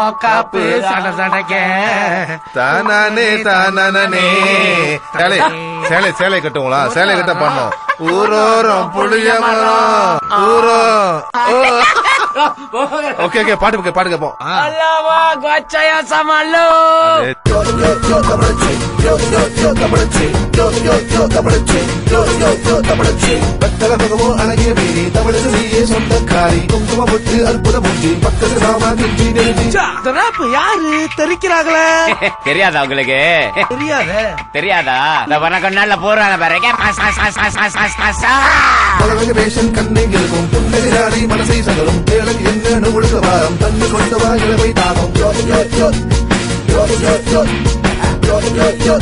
காப்பு சட சடக்க தானானே தானானே சேலை சேலை சேலை கட்டுங்களா சேலை கட்ட பண்ணோம் ஊரோரம் புளிய மரம் ஊரோம் ஓகே ஓகே பாட்டு ஓகே பாட்டு கேப்போம் ஆ. அல்லாவா கோச்சையா சமாளோ ஏ, அழகிய பேரி தமிழக நீயே சொந்தக்காரி குங்கும பொட்டு அற்புத மூஞ்சி பக்கத்து மாமா கெஞ்சி நெருஞ்சி ராப் யாரு தெரிக்கிறாங்களே தெரியாதா உங்களுக்கு தெரியாத தெரியாதா இந்த வணக்கம் நாள்ல போறாங்க பாருங்க மஸ், மஸ், மஸ், மஸ், மஸ், மஸ், மஸ், ஆ. பலவகை வேஷம் கண்ணை இருக்கும் புன்னகையாடி மனசை சகலும் தேளக்கு என்ன உழுக வாரம் தண்ணி கொண்டு வா இளவை தாகம் யோ, யோ, யோ. யோ, யோ, யோ. யோ, யோ, யோ.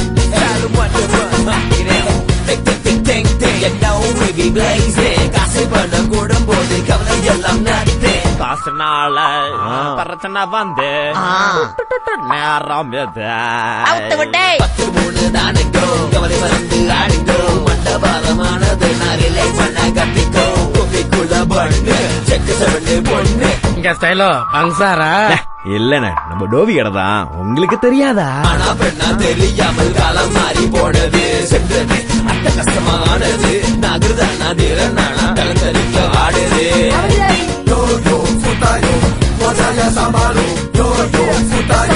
காசுனால பிரச்சனை வந்து நேரம் இது. இங்க ஸ்டைலோ பங்சாரா இல்லண்ணே நம்ம டோவி கடை தான் உங்களுக்கு தெரியாதா தெரியாமல் காலம் மாறி போனது சென்றது அட்ட கஷ்டமானது நகர்தானா திறனா கலந்தரிக்க ஆடுது யோ, யோ, ஃபுட்டாயோ. மொஜாயா சாம்பாரோ. யோ, யோ, ஃபுட்டாயோ.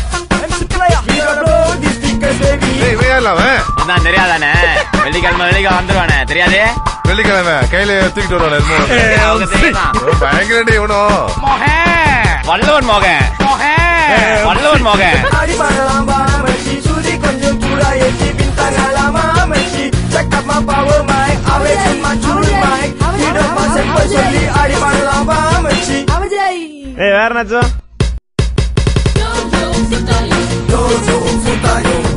ஏய், இவன் யாருல அவன் அதான் தெரியாதானே வெள்ளிக்கிழமை வெள்ளிக்கிழமை வந்துருவானே தெரியாது வெள்ளிக்கிழமை கையில தூக்கிட்டு வருவான் என்னமோ அவங்க தெரியுமா? பயங்கரடி இவனும் வல்லவன் மோகன் வல்லவன் மோகன் ஆடி பாடலாம் பாமச்சி சூதி கொஞ்சம் சூடா ஏச்சி பின்தாங்கலாமா மச்சி செக்கப் பவர் மை அவே சும்மா சூடு மை இடமா செப்ப சொல்லி ஆடி பாடலாம் பாமச்சி ஏய் வேற நச்சம் யோ, யோ, ஃபுட்டாயோ.